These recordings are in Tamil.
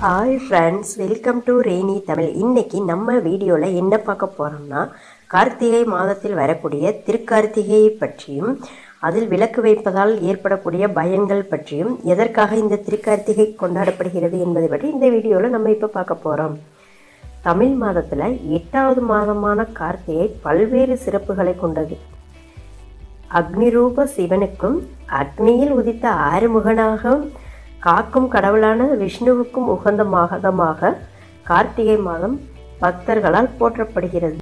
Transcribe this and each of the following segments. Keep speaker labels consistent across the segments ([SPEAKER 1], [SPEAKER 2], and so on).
[SPEAKER 1] hi friends welcome to rainy Tamil இன்னைக்கு நம்ம வீடியோவில் என்ன பார்க்க போகிறோம்னா கார்த்திகை மாதத்தில் வரக்கூடிய திருக்கார்த்திகையை பற்றியும் அதில் விளக்கு வைப்பதால் ஏற்படக்கூடிய பயன்கள் பற்றியும் எதற்காக இந்த திருக்கார்த்திகை கொண்டாடப்படுகிறது என்பதை பற்றி இந்த வீடியோவில் நம்ம இப்போ பார்க்க போகிறோம் தமிழ் மாதத்தில் எட்டாவது மாதமான கார்த்திகை பல்வேறு சிறப்புகளை கொண்டது அக்னிரூப சிவனுக்கும் அக்னியில் உதித்த ஆறுமுகனாக காக்கும் கடவுளான விஷ்ணுவுக்கும் உகந்த மாதமாக கார்த்திகை மாதம் பக்தர்களால் போற்றப்படுகிறது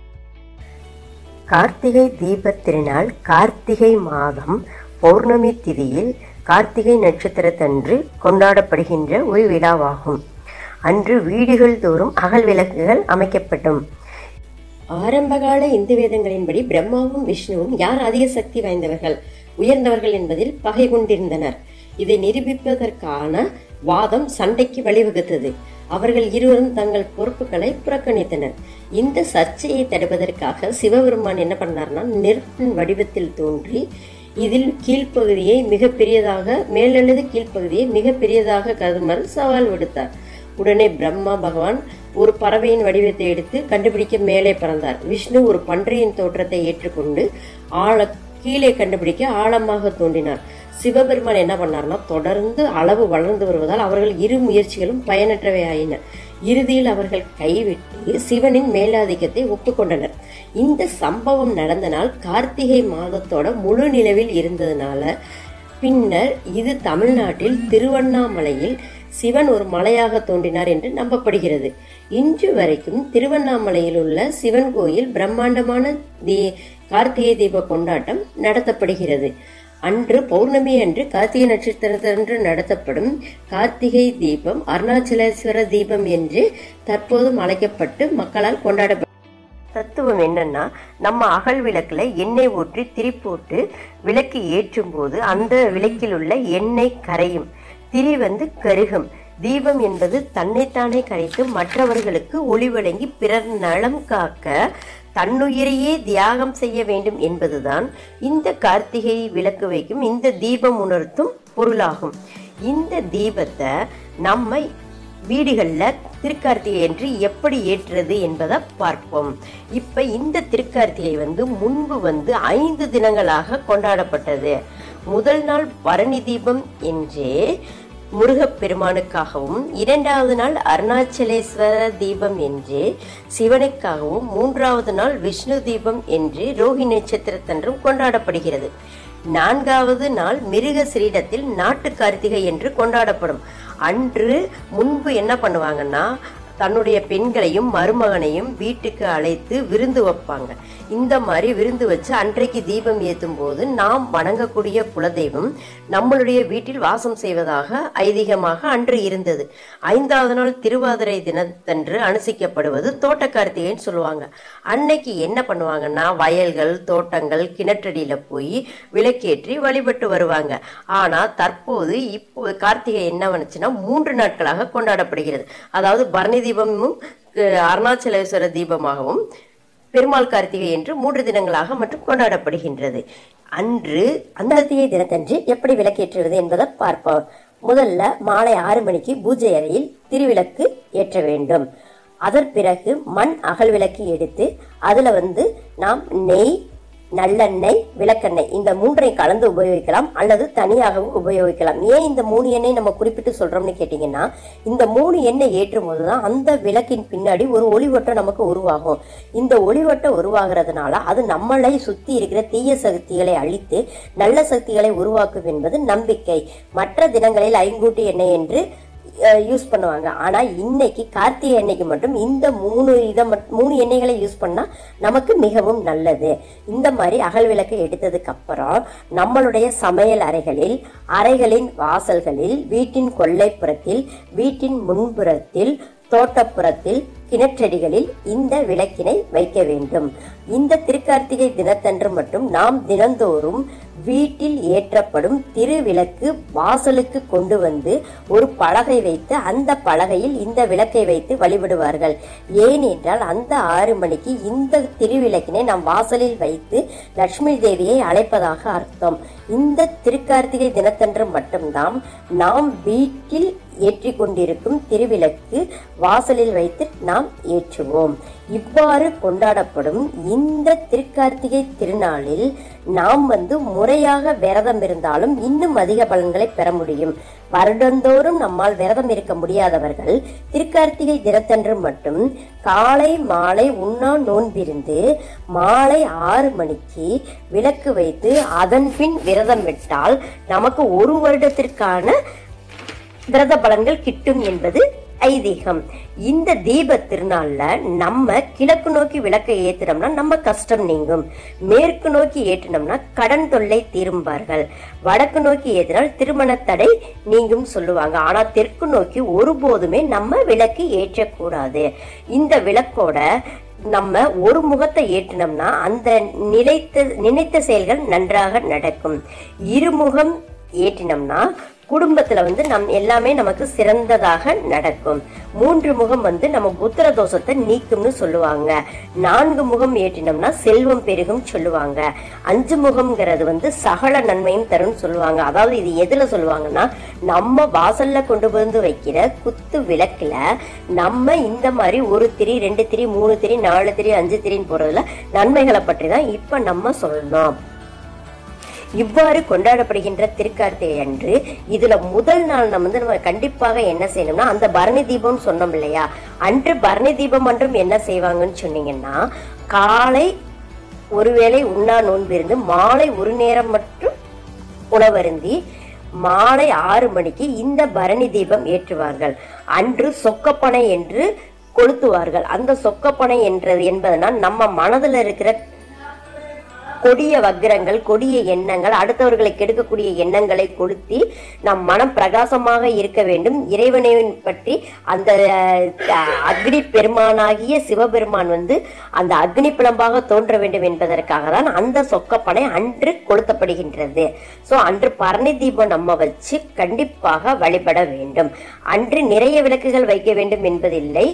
[SPEAKER 1] கார்த்திகை தீபத் திருநாள் கார்த்திகை மாதம் பௌர்ணமி திதியில் கார்த்திகை நட்சத்திரத்தன்று கொண்டாடப்படுகின்ற ஒரு விழாவாகும் அன்று வீடுகள் தோறும் அகல் விளக்குகள் அமைக்கப்படும் ஆரம்பகால இந்து வேதங்களின்படி பிரம்மாவும் விஷ்ணுவும் யார் அதிக சக்தி வாய்ந்தவர்கள் உயர்ந்தவர்கள் என்பதில் பகை கொண்டிருந்தனர் இதை நிரூபிப்பதற்கான வாதம் சண்டைக்கு வழிவகுத்தது அவர்கள் இருவரும் தங்கள் பொறுப்புகளை புறக்கணித்தனர் இந்த சர்ச்சையை தடுப்பதற்காக சிவபெருமான் என்ன பண்ணார்னா நெருப்பின் வடிவத்தில் தோன்றி இதில் கீழ்ப்பகுதியை மிக பெரியதாக மேலெழுது கீழ்ப்பகுதியை மிக பெரியதாக கருதுமாறு சவால் விடுத்தார் உடனே பிரம்மா பகவான் ஒரு பறவையின் வடிவத்தை எடுத்து கண்டுபிடிக்க மேலே பறந்தார் விஷ்ணு ஒரு பன்றியின் தோற்றத்தை ஏற்றுக்கொண்டு ஆழ கீழே கண்டுபிடிக்க ஆழமாக தோன்றினார் சிவபெருமான் என்ன பண்ணார்னா தொடர்ந்து அளவு வளர்ந்து வருவதால் அவர்கள் இரு முயற்சிகளும் பயனற்றவை ஆயின இறுதியில் அவர்கள் கைவிட்டு சிவனின் மேலாதிக்கத்தை ஒப்புக்கொண்டனர் இந்த சம்பவம் நடந்த நாள் கார்த்திகை மாதத்தோட முழு நிலவில் இருந்ததுனால பின்னர் இது தமிழ்நாட்டில் திருவண்ணாமலையில் சிவன் ஒரு மலையாக தோன்றினார் என்று நம்பப்படுகிறது இன்று வரைக்கும் திருவண்ணாமலையில் உள்ள சிவன் கோயில் பிரம்மாண்டமான தீ கார்த்திகை தீப கொண்டாட்டம் நடத்தப்படுகிறது அன்று பௌர்ணமி அன்று கார்த்திகை நட்சத்திரத்தன்று நடத்தப்படும் கார்த்திகை தீபம் அருணாச்சலேஸ்வர தீபம் என்று தற்போதும் அழைக்கப்பட்டு மக்களால் கொண்டாடப்படும் தத்துவம் என்னன்னா நம்ம அகல் விளக்குல எண்ணெய் ஊற்றி திரி போட்டு விளக்கு ஏற்றும் போது அந்த விளக்கில் உள்ள எண்ணெய் கரையும் திரி வந்து கருகும் தீபம் என்பது தன்னைத்தானே கரைத்து மற்றவர்களுக்கு ஒளி வழங்கி பிறர் நலம் காக்க தன்னுயிரையே தியாகம் செய்ய வேண்டும் என்பதுதான் இந்த கார்த்திகை விளக்கு வைக்கும் இந்த தீபம் உணர்த்தும் பொருளாகும் இந்த தீபத்தை நம்ம வீடுகளில் திருக்கார்த்திகை என்று எப்படி ஏற்றுறது என்பதை பார்ப்போம் இப்போ இந்த திருக்கார்த்திகை வந்து முன்பு வந்து ஐந்து தினங்களாக கொண்டாடப்பட்டது முதல் நாள் பரணி தீபம் என்றே முருகப்பெருமானுக்காகவும் இரண்டாவது நாள் அருணாச்சலேஸ்வர தீபம் என்று சிவனுக்காகவும் மூன்றாவது நாள் விஷ்ணு தீபம் என்று ரோஹி நட்சத்திரத்தன்றும் கொண்டாடப்படுகிறது நான்காவது நாள் மிருக சிரீடத்தில் நாட்டு கார்த்திகை என்று கொண்டாடப்படும் அன்று முன்பு என்ன பண்ணுவாங்கன்னா தன்னுடைய பெண்களையும் மருமகனையும் வீட்டுக்கு அழைத்து விருந்து வைப்பாங்க இந்த மாதிரி விருந்து வச்சு அன்றைக்கு தீபம் ஏற்றும் போது நாம் வணங்கக்கூடிய குலதெய்வம் நம்மளுடைய வீட்டில் வாசம் செய்வதாக ஐதீகமாக அன்று இருந்தது ஐந்தாவது நாள் திருவாதிரை தினத்தன்று அனுசிக்கப்படுவது தோட்ட கார்த்திகைன்னு சொல்லுவாங்க அன்னைக்கு என்ன பண்ணுவாங்கன்னா வயல்கள் தோட்டங்கள் கிணற்றடியில போய் விளக்கேற்றி வழிபட்டு வருவாங்க ஆனா தற்போது இப்போ கார்த்திகை என்ன வந்துச்சுன்னா மூன்று நாட்களாக கொண்டாடப்படுகிறது அதாவது பரணி தீபமும் அருணாச்சலேஸ்வர தீபமாகவும் பெருமாள் கார்த்திகை என்று மூன்று தினங்களாக மற்றும் கொண்டாடப்படுகின்றது அன்று அந்த தீய தினத்தன்று எப்படி விளக்கேற்றுவது என்பதை பார்ப்போம் முதல்ல மாலை ஆறு மணிக்கு பூஜை அறையில் திருவிளக்கு ஏற்ற வேண்டும் அதன் பிறகு மண் அகல் விளக்கு எடுத்து அதுல வந்து நாம் நெய் நல்லெண்ணெய் விளக்கெண்ணெய் இந்த மூன்றையும் கலந்து உபயோகிக்கலாம் அல்லது தனியாகவும் உபயோகிக்கலாம் ஏன் இந்த மூணு எண்ணெய் நம்ம குறிப்பிட்டு சொல்றோம்னு கேட்டீங்கன்னா இந்த மூணு எண்ணெய் ஏற்றும் போதுதான் அந்த விளக்கின் பின்னாடி ஒரு ஒளிவட்டம் நமக்கு உருவாகும் இந்த ஒளிவட்டம் உருவாகிறதுனால அது நம்மளை சுத்தி இருக்கிற தீய சக்திகளை அழித்து நல்ல சக்திகளை உருவாக்கும் என்பது நம்பிக்கை மற்ற தினங்களில் ஐங்கூட்டு எண்ணெய் என்று யூஸ் பண்ணுவாங்க ஆனா இன்னைக்கு கார்த்திகை எண்ணெய்க்கு மட்டும் இந்த மூணு இதை மூணு எண்ணெய்களை யூஸ் பண்ணா நமக்கு மிகவும் நல்லது இந்த மாதிரி அகல் விளக்கு எடுத்ததுக்கு அப்புறம் நம்மளுடைய சமையல் அறைகளில் அறைகளின் வாசல்களில் வீட்டின் கொல்லைப்புறத்தில் வீட்டின் முன்புறத்தில் தோட்டப்புறத்தில் கிணற்றடிகளில் இந்த விளக்கினை வைக்க வேண்டும் இந்த திருக்கார்த்திகை தினத்தன்று மட்டும் நாம் தினந்தோறும் வீட்டில் ஏற்றப்படும் திருவிளக்கு வாசலுக்கு கொண்டு வந்து ஒரு பலகை வைத்து அந்த பலகையில் இந்த விளக்கை வைத்து வழிபடுவார்கள் ஏனென்றால் அந்த ஆறு மணிக்கு இந்த திருவிளக்கினை நாம் வாசலில் வைத்து லட்சுமி தேவியை அழைப்பதாக அர்த்தம் இந்த திருக்கார்த்திகை தினத்தன்று மட்டும்தான் நாம் வீட்டில் ஏற்றி கொண்டிருக்கும் திருவிளக்கு வாசலில் வைத்து நாம் ஏற்றுவோம் இவ்வாறு கொண்டாடப்படும் இந்த திருக்கார்த்திகை திருநாளில் நாம் வந்து முறையாக விரதம் இருந்தாலும் இன்னும் அதிக பலன்களை பெற முடியும் வருடந்தோறும் நம்மால் விரதம் இருக்க முடியாதவர்கள் திருக்கார்த்திகை தினத்தன்று மட்டும் காலை மாலை உண்ணா நோன்பிருந்து மாலை ஆறு மணிக்கு விளக்கு வைத்து அதன் பின் விரதம் விட்டால் நமக்கு ஒரு வருடத்திற்கான விரத பலன்கள் கிட்டும் என்பது ஐதீகம் இந்த தீப திருநாள்ல நம்ம கிழக்கு நோக்கி விளக்கை ஏத்தினோம்னா நம்ம கஷ்டம் நீங்கும் மேற்கு நோக்கி ஏற்றினோம்னா கடன் தொல்லை தீரும்பார்கள் வடக்கு நோக்கி ஏற்றினால் திருமண தடை நீங்கும் சொல்லுவாங்க ஆனா தெற்கு நோக்கி ஒருபோதுமே நம்ம விளக்கு ஏற்றக்கூடாது இந்த விளக்கோட நம்ம ஒரு முகத்தை ஏற்றினோம்னா அந்த நிலைத்த நினைத்த செயல்கள் நன்றாக நடக்கும் இருமுகம் ஏற்றினோம்னா குடும்பத்துல வந்து நம் எல்லாமே நமக்கு சிறந்ததாக நடக்கும் மூன்று முகம் வந்து நம்ம புத்திர தோஷத்தை நீக்கும்னு சொல்லுவாங்க நான்கு முகம் ஏற்றினோம்னா செல்வம் பெருகும் சொல்லுவாங்க அஞ்சு முகம்ங்கிறது வந்து சகல நன்மையும் தரும் சொல்லுவாங்க அதாவது இது எதுல சொல்லுவாங்கன்னா நம்ம வாசல்ல கொண்டு வந்து வைக்கிற குத்து விளக்குல நம்ம இந்த மாதிரி ஒரு திரி ரெண்டு திரி மூணு திரி நாலு திரி அஞ்சு திரின்னு போறதுல நன்மைகளை பற்றி தான் இப்ப நம்ம சொல்லணும் இவ்வாறு கொண்டாடப்படுகின்ற திருக்கார்த்திகை அன்று இதுல முதல் நாள் நம்ம வந்து நம்ம கண்டிப்பாக என்ன செய்யணும்னா அந்த பரணி தீபம் சொன்னோம் இல்லையா அன்று பரணி தீபம் அன்றும் என்ன செய்வாங்கன்னு சொன்னீங்கன்னா காலை ஒருவேளை உண்ணா நோன்பு இருந்து மாலை ஒரு நேரம் மட்டும் உணவருந்தி மாலை ஆறு மணிக்கு இந்த பரணி தீபம் ஏற்றுவார்கள் அன்று சொக்கப்பனை என்று கொளுத்துவார்கள் அந்த சொக்கப்பனை என்றது என்பதனால் நம்ம மனதில் இருக்கிற கொடிய வக்கிரங்கள் கொடிய எண்ணங்கள் அடுத்தவர்களை கெடுக்கக்கூடிய எண்ணங்களை கொளுத்தி நம் மனம் பிரகாசமாக இருக்க வேண்டும் இறைவனை பற்றி அந்த அஹ், அக்னி பெருமானாகிய சிவபெருமான் வந்து அந்த அக்னி பிளம்பாக தோன்ற வேண்டும் என்பதற்காக தான் அந்த சொக்கப்பனை அன்று கொளுத்தப்படுகின்றது சோ அன்று பரணி தீபம் நம்ம வச்சு கண்டிப்பாக வழிபட வேண்டும் அன்று நிறைய விளக்குகள் வைக்க வேண்டும் என்பதில்லை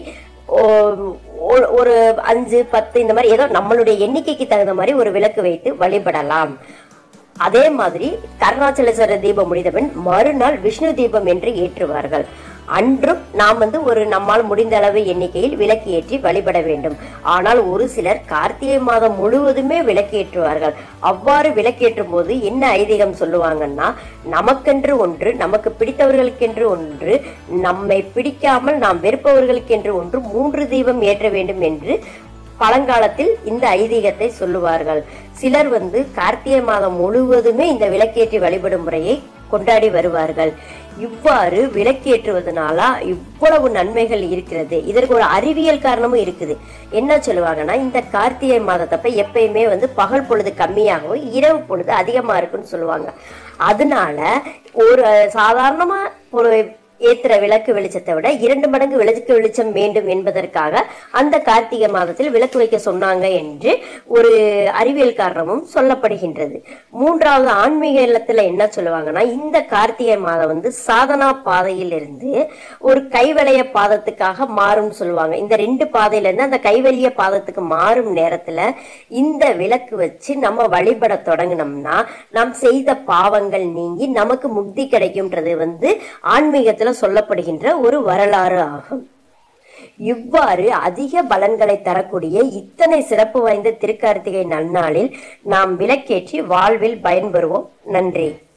[SPEAKER 1] ஓ- ஒரு- ஒரு அஞ்சு பத்து இந்த மாதிரி ஏதோ நம்மளுடைய எண்ணிக்கைக்கு தகுந்த மாதிரி ஒரு விளக்கு வைத்து வழிபடலாம் அதே மாதிரி கருணாச்சலேஸ்வரர் தீபம் முடிந்தபின் மறுநாள் விஷ்ணு தீபம் என்று ஏற்றுவார்கள் அன்றும் நாம் வந்து ஒரு நம்மால் முடிந்த அளவு எண்ணிக்கையில் விளக்கு ஏற்றி வழிபட வேண்டும் ஆனால் ஒரு சிலர் கார்த்திகை மாதம் முழுவதுமே விளக்கு ஏற்றுவார்கள் அவ்வாறு விளக்கேற்றும் போது என்ன ஐதீகம் சொல்லுவாங்கன்னா நமக்கென்று ஒன்று நமக்கு பிடித்தவர்களுக்கென்று ஒன்று நம்மை பிடிக்காமல் நாம் வெறுப்பவர்களுக்கென்று ஒன்று மூன்று தீபம் ஏற்ற வேண்டும் என்று பழங்காலத்தில் இந்த ஐதீகத்தை சொல்லுவார்கள் சிலர் வந்து கார்த்திகை மாதம் முழுவதுமே இந்த விளக்கேற்றி வழிபடும் முறையை கொண்டாடி வருவார்கள் இவ்வாறு விளக்கேற்றுவதனால இவ்வளவு நன்மைகள் இருக்கிறது இதற்கு ஒரு அறிவியல் காரணமும் இருக்குது என்ன சொல்லுவாங்கன்னா இந்த கார்த்திகை மாதத்தப்ப எப்பயுமே வந்து பகல் பொழுது கம்மியாகவும் இரவு பொழுது அதிகமா இருக்குன்னு சொல்லுவாங்க அதனால ஒரு சாதாரணமா ஒரு ஏத்துற விளக்கு வெளிச்சத்தை விட இரண்டு மடங்கு விளக்கு வெளிச்சம் வேண்டும் என்பதற்காக அந்த கார்த்திகை மாதத்தில் விளக்கு வைக்க சொன்னாங்க என்று ஒரு அறிவியல் காரணமும் சொல்லப்படுகின்றது மூன்றாவது ஆன்மீக இல்லத்துல என்ன சொல்லுவாங்கன்னா இந்த கார்த்திகை மாதம் வந்து சாதனா பாதையில் இருந்து ஒரு கைவளைய பாதத்துக்காக மாறும் சொல்லுவாங்க இந்த ரெண்டு பாதையில இருந்து அந்த கைவலிய பாதத்துக்கு மாறும் நேரத்துல இந்த விளக்கு வச்சு நம்ம வழிபட தொடங்கினோம்னா நாம் செய்த பாவங்கள் நீங்கி நமக்கு முக்தி கிடைக்கும்ன்றது வந்து ஆன்மீகத்துல சொல்லப்படுகின்ற ஒரு வரலாறு ஆகும் இவ்வாறு அதிக பலன்களை தரக்கூடிய இத்தனை சிறப்பு வாய்ந்த திருக்கார்த்திகை நன்னாளில் நாம் விளக்கேற்றி வாழ்வில் பயன்பெறுவோம் நன்றி